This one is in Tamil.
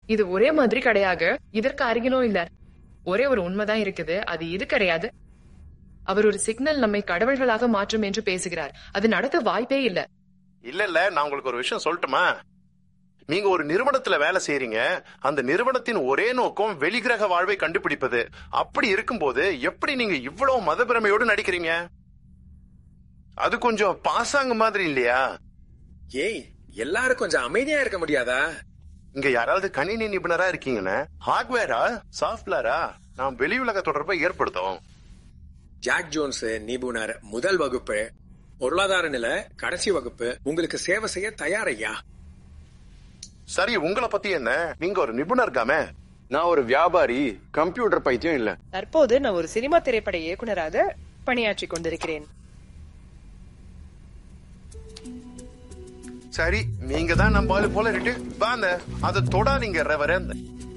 இது ஒரே மாதிரி கிடையாது இதற்கு அருகிலும் இல்ல ஒரே ஒரு உண்மைதான் இருக்குது அது இது கிடையாது அவர் ஒரு சிக்னல் நம்மை கடவுள்களாக மாற்றும் என்று பேசுகிறார் அது நடத்த வாய்ப்பே இல்ல இல்ல இல்ல நான் உங்களுக்கு ஒரு விஷயம் சொல்லட்டுமா நீங்க ஒரு நிறுவனத்துல வேலை செய்யறீங்க அந்த நிறுவனத்தின் ஒரே நோக்கம் வெளிகிரக வாழ்வை கண்டுபிடிப்பது அப்படி இருக்கும்போது எப்படி நீங்க இவ்வளவு மதப்பிரமையோடு நடிக்கிறீங்க அது கொஞ்சம் பாசாங்க மாதிரி இல்லையா ஏய் எல்லாரும் கொஞ்சம் அமைதியா இருக்க முடியாதா இங்க யாராவது கணினி நிபுணரா இருக்கீங்கன்னு ஹார்ட்வேரா சாஃப்ட்வேரா நான் வெளி உலக தொடர்பை ஏற்படுத்தும் ஜாக் ஜோன்ஸ் நிபுணர் முதல் வகுப்பு பொருளாதார நிலை கடைசி வகுப்பு உங்களுக்கு சேவை செய்ய தயாரையா சரி உங்களை பத்தி என்ன நீங்க ஒரு நிபுணர் காமே நான் ஒரு வியாபாரி கம்ப்யூட்டர் பைத்தியம் இல்ல தற்போது நான் ஒரு சினிமா திரைப்பட இயக்குனராக பணியாற்றிக் கொண்டிருக்கிறேன் சரி நீங்க தான் நம்ம ஆளு போல இருக்கு வாங்க அதை தொடாதீங்க ரெவரண்ட்